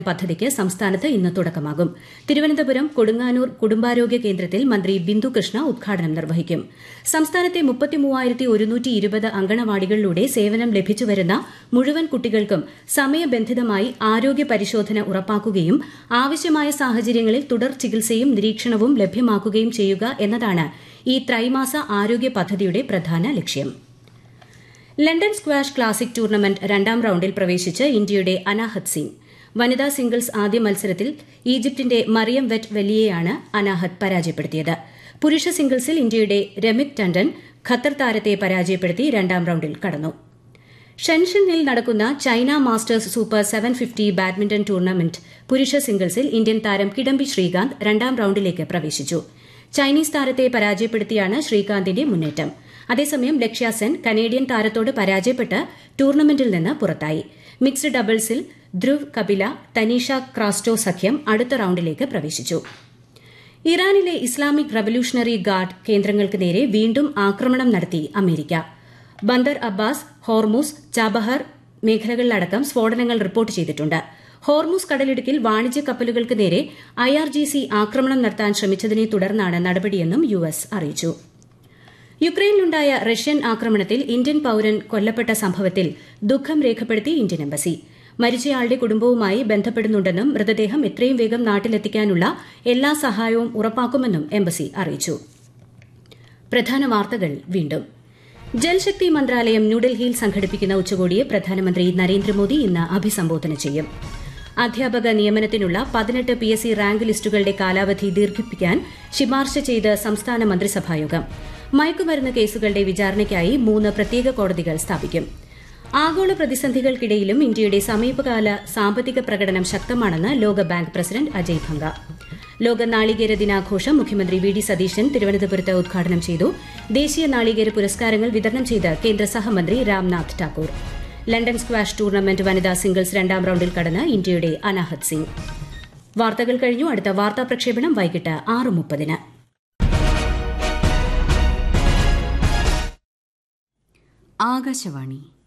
പദ്ധതിക്ക് സംസ്ഥാനത്ത് ഇന്ന് തുടക്കമാകും തിരുവനന്തപുരം കൊടുങ്ങാനൂർ കുടുംബാരോഗ്യ കേന്ദ്രത്തിൽ മന്ത്രി ബിന്ദു കൃഷ്ണ ഉദ്ഘാടനം നിർവഹിക്കും സംസ്ഥാനത്തെ അങ്കണവാടികളിലൂടെ സേവനം ലഭിച്ചുവരുന്ന മുഴുവൻ കുട്ടികൾക്കും സമയബന്ധിതമായി ആരോഗ്യ പരിശോധന ഉറപ്പാക്കുകയും ആവശ്യമായ സാഹചര്യങ്ങളിൽ തുടർ ചികിത്സയും നിരീക്ഷണവും ലഭ്യമാക്കുകയും ചെയ്യുക എന്നതാണ് ഈ ത്രൈമാസ ആരോഗ്യ പദ്ധതിയുടെ പ്രധാന ലക്ഷ്യം ലണ്ടൻ സ്ക്വാഷ് ക്ലാസിക് ടൂർണമെന്റ് രണ്ടാം റൌണ്ടിൽ പ്രവേശിച്ച് ഇന്ത്യയുടെ അനാഹത് സിംഗ് വനിതാ സിംഗിൾസ് ആദ്യ മത്സരത്തിൽ ഈജിപ്തിന്റെ മറിയം വെറ്റ് വെല്ലിയെയാണ് അനാഹത് പരാജയപ്പെടുത്തിയത് പുരുഷ സിംഗിൾസിൽ ഇന്ത്യയുടെ രമിത് ടണ്ടൻ ഖത്തർ താരത്തെ പരാജയപ്പെടുത്തി രണ്ടാം റൌണ്ടിൽ കടന്നു ഷെൻഷനിൽ നടക്കുന്ന China Masters super seven fifty badminton tournament പുരുഷ സിംഗിൾസിൽ ഇന്ത്യൻ താരം കിഡംബി ശ്രീകാന്ത് രണ്ടാം റൌണ്ടിലേക്ക് പ്രവേശിച്ചു ചൈനീസ് താരത്തെ പരാജയപ്പെടുത്തിയാണ് ശ്രീകാന്തിന്റെ മുന്നേറ്റം അതേസമയം ലക്ഷ്യ സെൻ കനേഡിയൻ താരത്തോട് പരാജയപ്പെട്ട് ടൂർണമെന്റിൽ നിന്ന് പുറത്തായി മിക്സ്ഡ് ഡബിൾസിൽ ധ്രുവ് കപില തനീഷ ക്രാസ്റ്റോ സഖ്യം അടുത്ത റൌണ്ടിലേക്ക് പ്രവേശിച്ചു ഇറാനിലെ ഇസ്ലാമിക് റവല്യൂഷണറി ഗാർഡ് കേന്ദ്രങ്ങൾക്ക് നേരെ വീണ്ടും ആക്രമണം നടത്തി America Bandar Abbas Hormuz Chabahar മേഖലകളിലടക്കം സ്ഫോടനങ്ങൾ റിപ്പോർട്ട് ചെയ്തിട്ടുണ്ട് ഹോർമൂസ് കടലിടുക്കിൽ വാണിജ്യ കപ്പലുകൾക്ക് നേരെ ഐആർജിസി ആക്രമണം നടത്താൻ ശ്രമിച്ചതിനെ തുടർന്നാണ് നടപടിയെന്നും യു എസ് അറിയിച്ചു യുക്രൈനിലുണ്ടായ റഷ്യൻ ആക്രമണത്തിൽ ഇന്ത്യൻ പൌരൻ കൊല്ലപ്പെട്ട സംഭവത്തിൽ ദുഃഖം രേഖപ്പെടുത്തി ഇന്ത്യൻ എംബസി മരിച്ചയാളുടെ കുടുംബവുമായി ബന്ധപ്പെടുന്നുണ്ടെന്നും മൃതദേഹം എത്രയും വേഗം നാട്ടിലെത്തിക്കാനുള്ള എല്ലാ സഹായവും ഉറപ്പാക്കുമെന്നും എംബസി അറിയിച്ചു പ്രധാന വാർത്തകൾ വീണ്ടും ജൽശക്തി മന്ത്രാലയം ന്യൂഡൽഹിയിൽ സംഘടിപ്പിക്കുന്ന ഉച്ചകോടിയെ പ്രധാനമന്ത്രി നരേന്ദ്രമോദി ഇന്ന് അഭിസംബോധന ചെയ്യും അധ്യാപക നിയമനത്തിനുള്ള പതിനെട്ട് പി എസ് സി റാങ്ക് ലിസ്റ്റുകളുടെ കാലാവധി ദീർഘിപ്പിക്കാൻ ശുപാർശ ചെയ്ത് സംസ്ഥാന മന്ത്രിസഭായോഗം മയക്കുമരുന്ന് കേസുകളുടെ വിചാരണയ്ക്കായി മൂന്ന് പ്രത്യേക കോടതികൾ സ്ഥാപിക്കും ആഗോള പ്രതിസന്ധികൾക്കിടയിലും ഇന്ത്യയുടെ സമീപകാല സാമ്പത്തിക പ്രകടനം ശക്തമാണെന്ന് ലോകബാങ്ക് പ്രസിഡന്റ് അജയ് ഭംഗ ലോക നാളികേര ദിനാഘോഷം മുഖ്യമന്ത്രി വി ഡി സതീശൻ തിരുവനന്തപുരത്ത് ഉദ്ഘാടനം ചെയ്തു ദേശീയ നാളികേര പുരസ്കാരങ്ങൾ വിതരണം ചെയ്ത് കേന്ദ്ര സഹമന്ത്രി Ramnath Thakur London squash tournament വനിതാ സിംഗിൾസ് രണ്ടാം റൌണ്ടിൽ കടന്ന് ഇന്ത്യയുടെ അനാഹത് സിംഗ് വാർത്തകൾ കഴിഞ്ഞു അടുത്ത വാർത്താ പ്രക്ഷേപണം വൈകിട്ട് ആറ് മുപ്പതിന് ആകാശവാണി